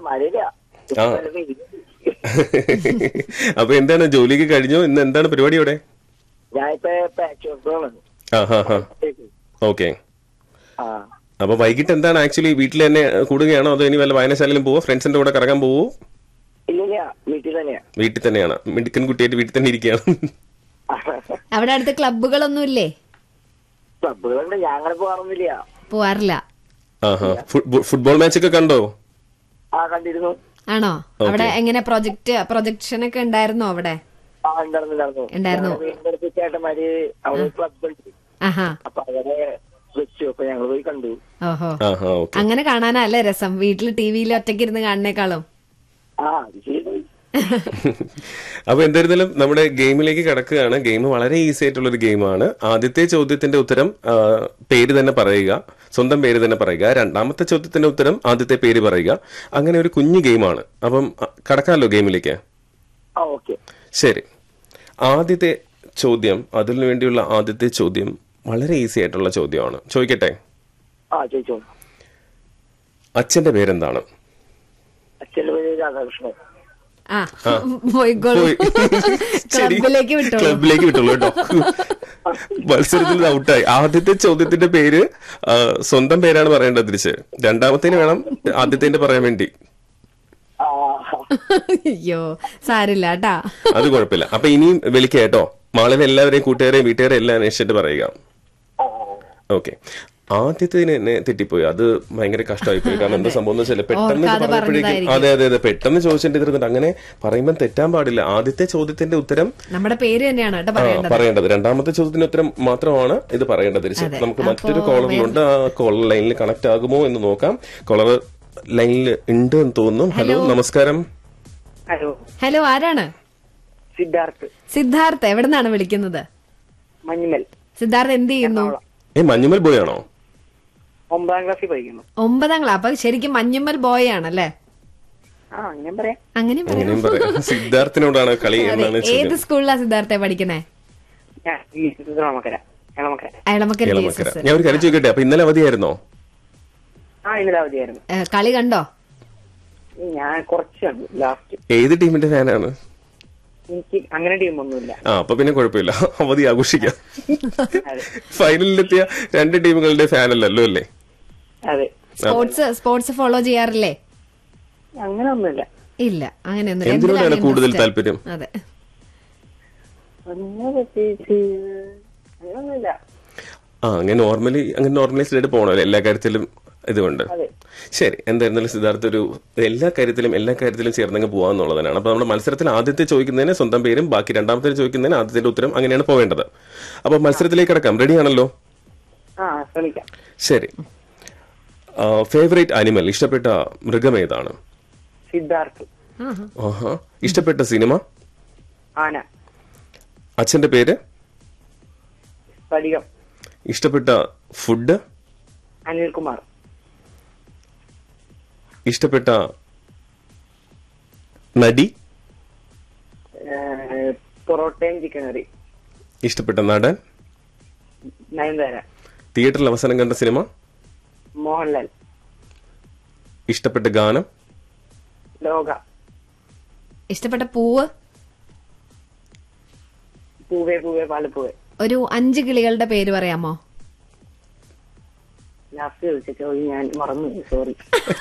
മഴയില്ല ആ. നല്ല വെയില്. അപ്പൊ എന്താണ് ജോലിക്ക് കഴിഞ്ഞോ ഇന്ന് എന്താണ് പരിപാടി അവിടെ ഞാനിപ്പോ പാച്ച് വർക്കുകളാണ് ആ ഹാ ഹാ ഓക്കെ ആ അപ്പൊ വൈകിട്ട് എന്താണ് ആക്ച്വലി വീട്ടിൽ തന്നെ കൂടുകയാണോ അതോ ഇനി വല്ല വായനശാലയിലും പോവോ ഫ്രണ്ട്സിന്റെ കൂടെ കറങ്ങാൻ പോവോ ഇല്ലില്ല വീട്ടിൽ തന്നെയാ വീട്ടിൽ തന്നെയാണ് മിടുക്കൻ കുട്ടിയായിട്ട് വീട്ടിൽ തന്നെ ഇരിക്കുകയാണ് അവിടെ അടുത്ത് ക്ലബ്ബുകളൊന്നും ഇല്ലേ ക്ലബുകളുണ്ട് ഞാൻ അങ്ങനെ പോകാറൊന്നുമില്ല പോവാറില്ല ആഹാ ഫുട്ബോൾ മാച്ച് ഒക്കെ കണ്ടോ ആ കണ്ടിരുന്നു ആണോ അവിടെ എങ്ങനെ പ്രൊജക്ട് പ്രൊജക്ഷൻ ഒക്കെ ഉണ്ടായിരുന്നോ അവിടെ ആ ഉണ്ടായിരുന്നു ഉണ്ടായിരുന്നു ഉണ്ടായിരുന്നു. ഞങ്ങളുടെ വീടിന്റെ അടുത്ത് ചേട്ടന്മാര് അവിടെ ക്ലബ് ഉണ്ട് ആഹാ അപ്പൊ അവരെ വെച്ചു അപ്പൊ ഞങ്ങൾ പോയി കണ്ടു ഓഹോ ആഹാ ഓക്കെ അങ്ങനെ കാണാനല്ലേ രസം വീട്ടിൽ ടി വിയിൽ ഒറ്റയ്ക്ക് ഇരുന്ന് കാണുന്നേക്കാളും ആ അത് ശരി അപ്പൊ എന്തായിരുന്നാലും നമ്മുടെ ഗെയിമിലേക്ക് കടക്കുകയാണ് ഗെയിം വളരെ ഈസി ആയിട്ടുള്ള ഒരു ഗെയിമാണ് ആദ്യത്തെ ചോദ്യത്തിന്റെ ഉത്തരം ആ, പേര് തന്നെ പറയുക സ്വന്തം പേര് തന്നെ പറയുക രണ്ടാമത്തെ ചോദ്യത്തിന്റെ ഉത്തരം ആദ്യത്തെ പേര് പറയുക അങ്ങനെ ഒരു കുഞ്ഞു ഗെയിമാണ് അപ്പം അ, കടക്കാമല്ലോ ഗെയിമിലേക്ക് ആ ഓക്കെ ശരി ആദ്യത്തെ ചോദ്യം അതിനു വേണ്ടിയുള്ള ആദ്യത്തെ ചോദ്യം വളരെ ഈസി ആയിട്ടുള്ള ചോദ്യമാണ് ചോദിക്കട്ടെ ആ ചോദിച്ചോ അച്ഛന്റെ പേരെന്താണ് അച്ഛന്റെ പേര് രാധാകൃഷ്ണൻ ആ പോയിക്കോളൂ പോയി. ശരി. ക്ലബിലേക്ക് വിട്ടോളൂ ക്ലബിലേക്ക് വിട്ടുള്ളൂ കേട്ടോ മത്സരത്തിൽ ഔട്ടായി ആദ്യത്തെ ചോദ്യത്തിന്റെ പേര് ആ, സ്വന്തം പേരാണ് പറയേണ്ടത് തിരിച്ച് രണ്ടാമത്തേന് വേണം ആദ്യത്തേന്റെ പറയാൻ വേണ്ടി ആ അയ്യോ സാരില്ല കേട്ടാ അത് കുഴപ്പമില്ല അപ്പൊ ഇനിയും വിളിക്കാം കേട്ടോ മാളിലെ എല്ലാവരെയും കൂട്ടുകാരെയും വീട്ടുകാരെയും എല്ലാം അന്വേഷിച്ചിട്ട് പറയുക ഓക്കെ ആദ്യത്തേന് എന്നെ തെറ്റിപ്പോയി അത് ഭയങ്കര കഷ്ടമായി പോയി കാരണം എന്താ സംഭവം എന്ന് വെച്ചാൽ പെട്ടെന്ന് ഓർക്കാതെ പറഞ്ഞപ്പോഴേക്കും പറഞ്ഞതായിരിക്കും. അതെ അതെ അതെ പെട്ടെന്ന് ചോദിച്ചിട്ട് ഇരുന്നിട്ട് അങ്ങനെ പറയുമ്പോൾ തെറ്റാൻ പാടില്ല ആദ്യത്തെ ചോദ്യത്തിന്റെ ഉത്തരം നമ്മുടെ പേര് തന്നെയാണ് കേട്ടോ ആ, പറയേണ്ടത് പറയേണ്ടത് രണ്ടാമത്തെ ചോദ്യത്തിന് ഉത്തരം മാത്രമാണ് ഇത് പറയേണ്ടത് തിരിച്ച് അതെ. നമുക്ക് അപ്പോ മറ്റൊരു കോളറിലുണ്ട് ആ കോളർ ലൈനിൽ കണക്ട് ആകുമോ എന്ന് നോക്കാം കോളർ ലൈനിൽ ഉണ്ട് എന്ന് തോന്നുന്നു ഹലോ നമസ്കാരം ഹലോ ഹലോ ആരാണ് സിദ്ധാർത്ഥ് സിദ്ധാർത്ഥ് എവിടെ നിന്നാണ് വിളിക്കുന്നത് മഞ്ഞുമൽ സിദ്ധാർത്ഥ് എന്ത് ചെയ്യുന്നു ഏ മഞ്ഞുമൽ ബോയ് ആണോ ഒമ്പതാം ക്ലാസ്സിൽ പഠിക്കുന്നു ഒമ്പതാം ക്ലാസ് അപ്പൊ ശരിക്കും മഞ്ഞുമ്മൽ ബോയ് ആണല്ലേ ആ ഞാൻ പറയാം അങ്ങനെ പറയാം അങ്ങനെയും പറയാം സിദ്ധാർത്ഥിനോടാണ് കളി എന്നാണ് ഏത് ചോദ്യം സ്കൂളിലാ സിദ്ധാർത്ഥ പഠിക്കണേ ഞാൻ ഇളമക്കര ഇളമക്കര അയളമക്കര ഇളമക്കര ജീസസ്. ഞാൻ ഒരു കാര്യം ചോദിക്കട്ടെ അപ്പൊ ഇന്നലെ അവധിയായിരുന്നോ ആ ഇന്നലെ അവധിയായിരുന്നു ഏ, കളി കണ്ടോ ഞാൻ കുറച്ച് കണ്ടു ലാസ്റ്റ് ഏത് ടീമിന്റെ ഫാനാണ് എനിക്ക് അങ്ങനെ ടീമൊന്നുമില്ല ആ അപ്പൊ പിന്നെ കുഴപ്പമില്ല അവധി ആഘോഷിക്കാം അതെ ഫൈനലിലെത്തിയ രണ്ട് ടീമുകളുടെ ഫാനല്ലല്ലോ അല്ലേ അതെ സ്പോർട്സ് സ്പോർട്സ് ഫോളോ ചെയ്യാറില്ലേ അങ്ങനെ ഒന്നുമില്ല ഇല്ല അങ്ങനെയൊന്നുമില്ല എന്തിനോടാണ് എന്തിലാണ് കൂടുതൽ interest? താല്പര്യം അതെ അങ്ങനെ പ്രത്യേകിച്ച് അങ്ങനെയൊന്നുമില്ല ആ അങ്ങനെ നോർമലി അങ്ങനെ നോർമലൈസ്ഡ് ആയിട്ട് പോകണമല്ലോ എല്ലാ കാര്യത്തിലും ഇതുകൊണ്ട് അതെ ശരി എന്തായിരുന്നാലും സിദ്ധാർത്ഥ ഒരു എല്ലാ കാര്യത്തിലും എല്ലാ കാര്യത്തിലും ചേർന്നങ്ങ് പോകാന്നുള്ളതാണ് അപ്പൊ നമ്മുടെ മത്സരത്തിൽ ആദ്യത്തെ ചോദിക്കുന്നതിന് സ്വന്തം പേരും ബാക്കി രണ്ടാമത്തെ ചോദിക്കുന്നതിന് ആദ്യത്തിന്റെ ഉത്തരം അങ്ങനെയാണ് പോവേണ്ടത് അപ്പൊ മത്സരത്തിലേക്ക് കിടക്കാം റെഡി ആണല്ലോ ആ ശ്രമിക്കാം ശരി ഫേവറേറ്റ് അനിമൽ ഇഷ്ടപ്പെട്ട മൃഗം ഏതാണ് സിദ്ധാർത്ഥ് ആഹാ. ആഹാ ഇഷ്ടപ്പെട്ട സിനിമ ആന അച്ഛന്റെ പേര് സ്ഫടികം ഇഷ്ടപ്പെട്ട ഫുഡ് അനിൽകുമാർ ഇഷ്ടപ്പെട്ട നടി ഏഹ്, പൊറോട്ടയും ചിക്കൻ കറി ഇഷ്ടപ്പെട്ട നടൻ നയൻതാര തിയേറ്ററിൽ അവസാനം കണ്ട സിനിമ മോഹൻലാൽ ഇഷ്ടപ്പെട്ട ഗാനം ലോക ഇഷ്ടപ്പെട്ട പൂവ് പൂവേ പൂവേ പാലപ്പൂവേ ഒരു അഞ്ച് കിളികളുടെ പേര് പറയാമോ ലാസ്റ്റ് ചോദിച്ച ചോദ്യം ഞാൻ മറന്നു സോറി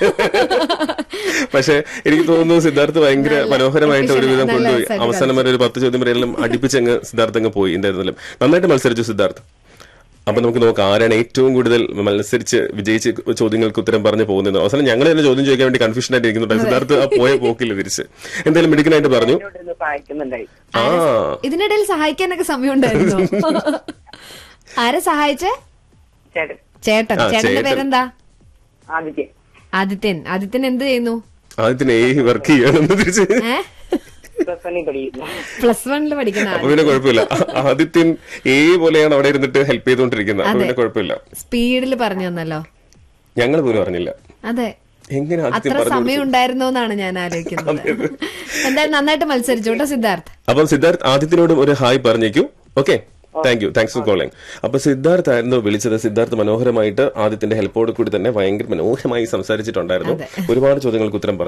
പക്ഷെ എനിക്ക് തോന്നുന്നു സിദ്ധാർത്ഥ് ഭയങ്കര നല്ല മനോഹരമായിട്ട് ഒരുവിധം efficient, നല്ല കൊണ്ടുപോയി രസമായിട്ട് അവസാനം വരെ ഒരു പത്ത് ചോദ്യം വരെയെല്ലാം അടുപ്പിച്ചങ്ങ് സിദ്ധാർത്ഥ് അങ്ങ് പോയി എന്തായിരുന്നാലും നന്നായിട്ട് മത്സരിച്ചു സിദ്ധാർത്ഥ് അപ്പൊ നമുക്ക് നോക്കാം ആരാണ് ഏറ്റവും കൂടുതൽ മത്സരിച്ച് വിജയിച്ച് ചോദ്യങ്ങൾക്ക് ഉത്തരം പറഞ്ഞു പോകുന്നത് അവസാനം ഞങ്ങൾ തന്നെ ചോദ്യം ചോദിക്കാൻ വേണ്ടി കൺഫ്യൂഷൻ ആയിട്ട് ഇരിക്കുന്നുണ്ട് സിദ്ധാർത്ഥ് ആ പോയ പോക്കില്ല തിരിച്ച് എന്തായാലും മിടുക്കനായിട്ട് പറഞ്ഞു എന്നോട് സഹായിക്കുന്നുണ്ടായി ആ ഇതിനിടയിൽ സഹായിക്കാനൊക്കെ സമയമുണ്ടായിരുന്നോ ആരെ സഹായിച്ചേ ചേട്ടൻ ചേട്ടൻ ആ, ചേട്ടന്റെ ചേട്ടൻ. പേരെന്താ ആദിത്യൻ ആദിത്യൻ ആദിത്യൻ എന്ത് ചെയ്യുന്നു ആദ്യത്തിന് ഏ വർക്ക് ചെയ്യണമെന്ന് തിരിച്ച് ഏ പ്ലസ് വണ്ണിൽ പഠിക്കുന്നു പ്ലസ് വണ്ണിൽ പഠിക്കുന്ന അപ്പൊ പിന്നെ കുഴപ്പമില്ല ആദിത്യൻ ഏ പോലെയാണ് അവിടെ ഇരുന്നിട്ട് ഹെൽപ്പ് ചെയ്തുകൊണ്ടിരിക്കുന്നത് അപ്പൊ അതെ. പിന്നെ കുഴപ്പമില്ല സ്പീഡിൽ പറഞ്ഞു തന്നല്ലോ ഞങ്ങൾ പോലും അറിഞ്ഞില്ല അതെ എങ്ങനെ ആദിത്യൻ അത്ര പറഞ്ഞു സമയം ഉണ്ടായിരുന്നോ എന്നാണ് ഞാൻ ആലോചിക്കുന്നത് എന്തായാലും നന്നായിട്ട് മത്സരിച്ചു കേട്ടോ സിദ്ധാർത്ഥ് അപ്പം സിദ്ധാർത്ഥ് ആദിത്യനോടും ഒരു ഹായ് പറഞ്ഞേക്കൂ okay thank you thanks for calling അപ്പൊ സിദ്ധാർത്ഥ് ആയിരുന്നു വിളിച്ചത് സിദ്ധാർത്ഥ് മനോഹരമായിട്ട് ആദ്യത്തിന്റെ ഹെൽപ്പോട് കൂടി തന്നെ ഭയങ്കര മനോഹരമായി സംസാരിച്ചിട്ടുണ്ടായിരുന്നു ഒരുപാട് ചോദ്യങ്ങൾക്ക് ഉത്തരം പറഞ്ഞു